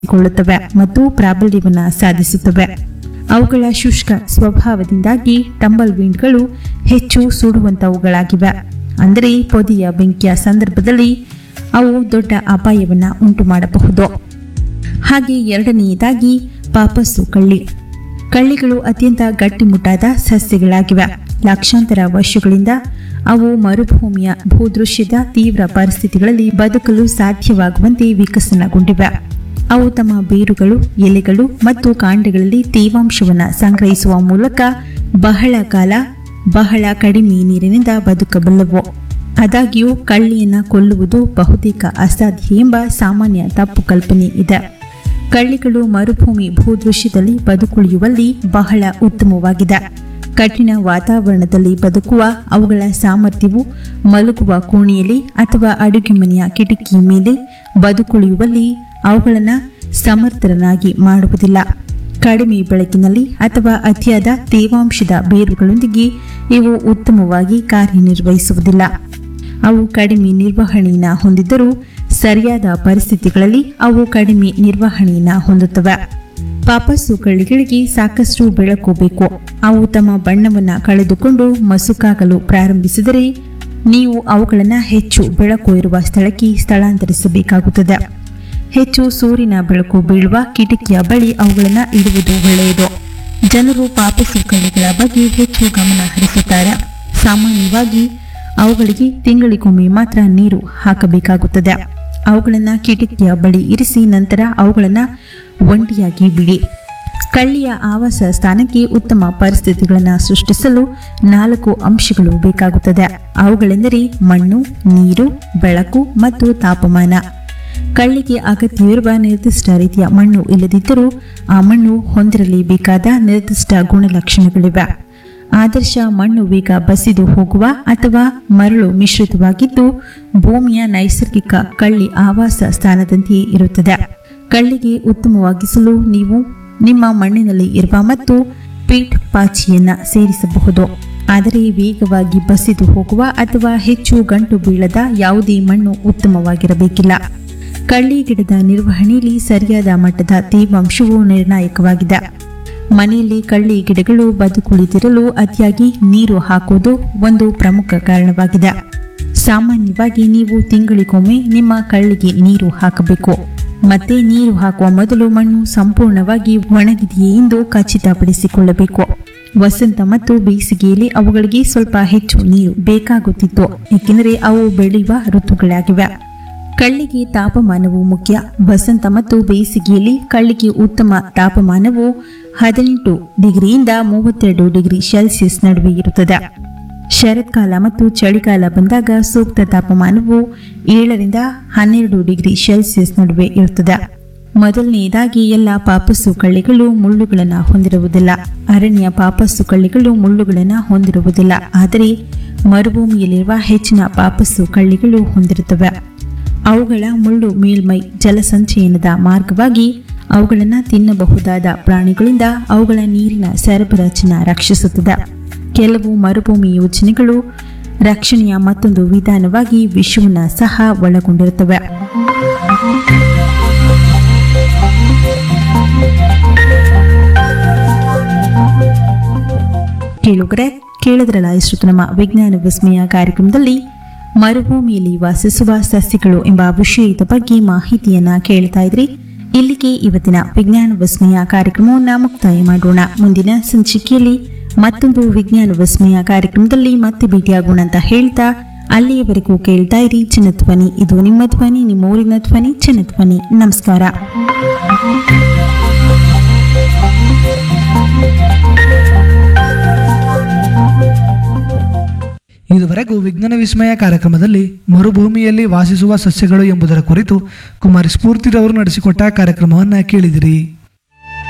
ಕೊಳ್ಳುತ್ತವೆ ಮತ್ತು ಪ್ರಾಬಲ್ಯವನ್ನ ಸಾಧಿಸುತ್ತವೆ ಅವುಗಳ ಶುಷ್ಕ ಸ್ವಭಾವದಿಂದಾಗಿ ಟಂಬಲ್ ವೀಂಡ್ಗಳು ಹೆಚ್ಚು ಸುಡುವಂತವುಗಳಾಗಿವೆ ಅಂದರೆ ಪೊದೆಯ ಬೆಂಕಿಯ ಸಂದರ್ಭದಲ್ಲಿ ಅವು ದೊಡ್ಡ ಅಪಾಯವನ್ನ ಉಂಟು ಮಾಡಬಹುದು ಹಾಗೆ ಎರಡನೆಯದಾಗಿ ಪಾಪಸ್ಸು ಕಳ್ಳಿ ಕಳ್ಳಿಗಳು ಅತ್ಯಂತ ಗಟ್ಟಿಮುಟ್ಟಾದ ಸಸ್ಯಗಳಾಗಿವೆ ಲಕ್ಷಾಂತರ ವರ್ಷಗಳಿಂದ ಅವು ಮರುಭೂಮಿಯ ಭೂದೃಶ್ಯದ ತೀವ್ರ ಪರಿಸ್ಥಿತಿಗಳಲ್ಲಿ ಬದುಕಲು ಸಾಧ್ಯವಾಗುವಂತೆ ವಿಕಸನಗೊಂಡಿವೆ ಅವು ತಮ್ಮ ಬೇರುಗಳು ಎಲೆಗಳು ಮತ್ತು ಕಾಂಡಗಳಲ್ಲಿ ತೇವಾಂಶವನ್ನು ಸಂಗ್ರಹಿಸುವ ಮೂಲಕ ಬಹಳ ಕಾಲ ಬಹಳ ಕಡಿಮೆ ನೀರಿನಿಂದ ಬದುಕಬಲ್ಲವು ಆದಾಗ್ಯೂ ಕಳ್ಳಿಯನ್ನ ಕೊಲ್ಲುವುದು ಬಹುತೇಕ ಅಸಾಧ್ಯ ಎಂಬ ಸಾಮಾನ್ಯ ತಪ್ಪು ಕಲ್ಪನೆ ಇದೆ ಕಳ್ಳಿಗಳು ಮರುಭೂಮಿ ಭೂದೃಶ್ಯದಲ್ಲಿ ಬದುಕುಳಿಯುವಲ್ಲಿ ಬಹಳ ಉತ್ತಮವಾಗಿದೆ ಕಠಿಣ ವಾತಾವರಣದಲ್ಲಿ ಬದುಕುವ ಅವುಗಳ ಸಾಮರ್ಥ್ಯವು ಮಲಗುವ ಕೋಣೆಯಲ್ಲಿ ಅಥವಾ ಅಡುಗೆ ಮನೆಯ ಕಿಟಕಿಯ ಮೇಲೆ ಬದುಕುಳಿಯುವಲ್ಲಿ ಅವುಗಳನ್ನು ಸಮರ್ಥರನ್ನಾಗಿ ಮಾಡುವುದಿಲ್ಲ ಕಡಿಮೆ ಬೆಳಕಿನಲ್ಲಿ ಅಥವಾ ಅತಿಯಾದ ತೇವಾಂಶದ ಬೇರುಗಳೊಂದಿಗೆ ಇವು ಉತ್ತಮವಾಗಿ ಕಾರ್ಯನಿರ್ವಹಿಸುವುದಿಲ್ಲ ಅವು ಕಡಿಮೆ ನಿರ್ವಹಣೆಯನ್ನು ಹೊಂದಿದ್ದರೂ ಸರಿಯಾದ ಪರಿಸ್ಥಿತಿಗಳಲ್ಲಿ ಅವು ಕಡಿಮೆ ನಿರ್ವಹಣೆಯನ್ನು ಹೊಂದುತ್ತವೆ ಪಾಪಸ್ಸು ಕಳ್ಳಿಗಳಿಗೆ ಸಾಕಷ್ಟು ಬೆಳಕು ಬೇಕು ಅವು ತಮ್ಮ ಬಣ್ಣವನ್ನು ಕಳೆದುಕೊಂಡು ಮಸುಕಾಗಲು ಪ್ರಾರಂಭಿಸಿದರೆ ನೀವು ಅವುಗಳನ್ನು ಹೆಚ್ಚು ಬೆಳಕು ಇರುವ ಸ್ಥಳಕ್ಕೆ ಸ್ಥಳಾಂತರಿಸಬೇಕಾಗುತ್ತದೆ ಹೆಚ್ಚು ಸೂರ್ಯನ ಬೆಳಕು ಬೀಳುವ ಕಿಟಕಿಯ ಬಳಿ ಅವುಗಳನ್ನು ಇಡುವುದು ಒಳ್ಳೆಯದು ಜನರು ಪಾಪಸು ಕಳ್ಳಿಗಳ ಬಗ್ಗೆ ಹೆಚ್ಚು ಗಮನ ಹರಿಸುತ್ತಾರೆ ಸಾಮಾನ್ಯವಾಗಿ ಅವುಗಳಿಗೆ ತಿಂಗಳಿಗೊಮ್ಮೆ ಮಾತ್ರ ನೀರು ಹಾಕಬೇಕಾಗುತ್ತದೆ ಅವುಗಳನ್ನು ಕಿಟಕಿಯ ಬಳಿ ಇರಿಸಿ ನಂತರ ಅವುಗಳನ್ನು ಒಂಟಿಯಾಗಿ ಬಿಡಿ ಕಳ್ಳಿಯ ಆವಾಸ ಸ್ಥಾನಕ್ಕೆ ಉತ್ತಮ ಪರಿಸ್ಥಿತಿಗಳನ್ನು ಸೃಷ್ಟಿಸಲು ನಾಲ್ಕು ಅಂಶಗಳು ಬೇಕಾಗುತ್ತದೆ ಅವುಗಳೆಂದರೆ ಮಣ್ಣು ನೀರು ಬೆಳಕು ಮತ್ತು ತಾಪಮಾನ ಕಳ್ಳಿಗೆ ಅಗತ್ಯವಿರುವ ನಿರ್ದಿಷ್ಟ ರೀತಿಯ ಮಣ್ಣು ಇಲ್ಲದಿದ್ದರೂ ಆ ಮಣ್ಣು ಹೊಂದಿರಲೇಬೇಕಾದ ನಿರ್ದಿಷ್ಟ ಗುಣಲಕ್ಷಣಗಳಿವೆ ಆದರ್ಶ ಮಣ್ಣು ಬೇಗ ಬಸಿದು ಹೋಗುವ ಅಥವಾ ಮರಳು ಮಿಶ್ರಿತವಾಗಿದ್ದು ಭೂಮಿಯ ನೈಸರ್ಗಿಕ ಕಳ್ಳಿ ಆವಾಸ ಸ್ಥಾನದಂತೆಯೇ ಇರುತ್ತದೆ ಕಳ್ಳಿಗೆ ಉತ್ತಮವಾಗಿಸಲು ನೀವು ನಿಮ್ಮ ಮಣ್ಣಿನಲ್ಲಿ ಇರುವ ಮತ್ತು ಪೀಟ್ ಪಾಚಿಯನ್ನ ಸೇರಿಸಬಹುದು ಆದರೆ ವೇಗವಾಗಿ ಬಸಿದು ಹೋಗುವ ಅಥವಾ ಹೆಚ್ಚು ಗಂಟು ಬೀಳದ ಯಾವುದೇ ಮಣ್ಣು ಉತ್ತಮವಾಗಿರಬೇಕಿಲ್ಲ ಕಳ್ಳಿ ಗಿಡದ ನಿರ್ವಹಣೆಯಲ್ಲಿ ಸರಿಯಾದ ಮಟ್ಟದ ತೇವಾಂಶವು ನಿರ್ಣಾಯಕವಾಗಿದೆ ಮನೆಯಲ್ಲಿ ಕಳ್ಳಿ ಗಿಡಗಳು ಬದುಕುಳಿದಿರಲು ಅತಿಯಾಗಿ ನೀರು ಹಾಕುವುದು ಒಂದು ಪ್ರಮುಖ ಕಾರಣವಾಗಿದೆ ಸಾಮಾನ್ಯವಾಗಿ ನೀವು ತಿಂಗಳಿಗೊಮ್ಮೆ ನಿಮ್ಮ ಕಳ್ಳಿಗೆ ನೀರು ಹಾಕಬೇಕು ಮತ್ತೆ ನೀರು ಹಾಕುವ ಮೊದಲು ಮಣ್ಣು ಸಂಪೂರ್ಣವಾಗಿ ಒಣಗಿದೆಯೇ ಎಂದು ಖಚಿತಪಡಿಸಿಕೊಳ್ಳಬೇಕು ವಸಂತ ಮತ್ತು ಬೇಸಿಗೆಯಲ್ಲಿ ಅವುಗಳಿಗೆ ಸ್ವಲ್ಪ ಹೆಚ್ಚು ನೀರು ಬೇಕಾಗುತ್ತಿತ್ತು ಏಕೆಂದರೆ ಅವು ಬೆಳೆಯುವ ಋತುಗಳಾಗಿವೆ ಕಳ್ಳಿಗೆ ತಾಪಮಾನವು ಮುಖ್ಯ ವಸಂತ ಮತ್ತು ಬೇಸಿಗೆಯಲ್ಲಿ ಕಳ್ಳಿಗೆ ಉತ್ತಮ ತಾಪಮಾನವು ಹದಿನೆಂಟು ಡಿಗ್ರಿಯಿಂದ ಮೂವತ್ತೆರಡು ಡಿಗ್ರಿ ಸೆಲ್ಸಿಯಸ್ ನಡುವೆ ಇರುತ್ತದೆ ಶರತ್ಕಾಲ ಮತ್ತು ಚಳಿಗಾಲ ಬಂದಾಗ ಸೂಕ್ತ ತಾಪಮಾನವು ಏಳರಿಂದ ಹನ್ನೆರಡು ಡಿಗ್ರಿ ಸೆಲ್ಸಿಯಸ್ ನಡುವೆ ಇರುತ್ತದೆ ಮೊದಲನೆಯದಾಗಿ ಎಲ್ಲ ಪಾಪಸ್ಸು ಕಳ್ಳಿಗಳು ಮುಳ್ಳುಗಳನ್ನು ಹೊಂದಿರುವುದಿಲ್ಲ ಅರಣ್ಯ ಪಾಪಸ್ಸು ಕಳ್ಳಿಗಳು ಮುಳ್ಳುಗಳನ್ನು ಹೊಂದಿರುವುದಿಲ್ಲ ಆದರೆ ಮರುಭೂಮಿಯಲ್ಲಿರುವ ಹೆಚ್ಚಿನ ಪಾಪಸ್ಸು ಕಳ್ಳಿಗಳು ಹೊಂದಿರುತ್ತವೆ ಅವುಗಳ ಮುಳ್ಳು ಮೇಲ್ಮೈ ಜಲಸಂಚಯನದ ಮಾರ್ಗವಾಗಿ ಅವುಗಳನ್ನು ತಿನ್ನಬಹುದಾದ ಪ್ರಾಣಿಗಳಿಂದ ಅವುಗಳ ನೀರಿನ ಸರಬರಾಜನ್ನ ರಕ್ಷಿಸುತ್ತದೆ ಕೆಲವು ಮರುಭೂಮಿ ಯೋಜನೆಗಳು ರಕ್ಷಣೆಯ ಮತ್ತೊಂದು ವಿಧಾನವಾಗಿ ವಿಷವನ್ನ ಸಹ ಒಳಗೊಂಡಿರುತ್ತವೆ ಕೇಳುಗರೆ ಕೇಳಿದ್ರಲ್ಲ ಇಷ್ಟು ನಮ್ಮ ವಿಜ್ಞಾನ ವಿಸ್ಮಯ ಕಾರ್ಯಕ್ರಮದಲ್ಲಿ ಮರುಭೂಮಿಯಲ್ಲಿ ವಾಸಿಸುವ ಸಸ್ಯಗಳು ಎಂಬ ವಿಷಯದ ಬಗ್ಗೆ ಮಾಹಿತಿಯನ್ನ ಕೇಳ್ತಾ ಇದ್ರಿ ಇಲ್ಲಿಗೆ ಇವತ್ತಿನ ವಿಜ್ಞಾನ ವಿಸ್ಮಯ ಕಾರ್ಯಕ್ರಮವನ್ನ ಮುಕ್ತಾಯ ಮಾಡೋಣ ಮುಂದಿನ ಸಂಚಿಕೆಯಲ್ಲಿ ಮತ್ತೊಂದು ವಿಜ್ಞಾನ ವಿಸ್ಮಯ ಕಾರ್ಯಕ್ರಮದಲ್ಲಿ ಮತ್ತೆ ಭೇಟಿಯಾಗೋಣ ಅಂತ ಹೇಳ್ತಾ ಅಲ್ಲಿಯವರೆಗೂ ಕೇಳ್ತಾ ಇರಿ ಚಿನ್ನಧ್ವನಿ ಇದು ನಿಮ್ಮ ಧ್ವನಿ ನಿಮ್ಮ ಊರಿನ ಧ್ವನಿ ಚಿನ್ನಧ್ವನಿ ನಮಸ್ಕಾರ ಇದುವರೆಗೂ ವಿಜ್ಞಾನ ವಿಸ್ಮಯ ಕಾರ್ಯಕ್ರಮದಲ್ಲಿ ಮರುಭೂಮಿಯಲ್ಲಿ ವಾಸಿಸುವ ಸಸ್ಯಗಳು ಎಂಬುದರ ಕುರಿತು ಕುಮಾರಿ ಸ್ಫೂರ್ತಿರವರು ನಡೆಸಿಕೊಟ್ಟ ಕಾರ್ಯಕ್ರಮವನ್ನು ಕೇಳಿದಿರಿ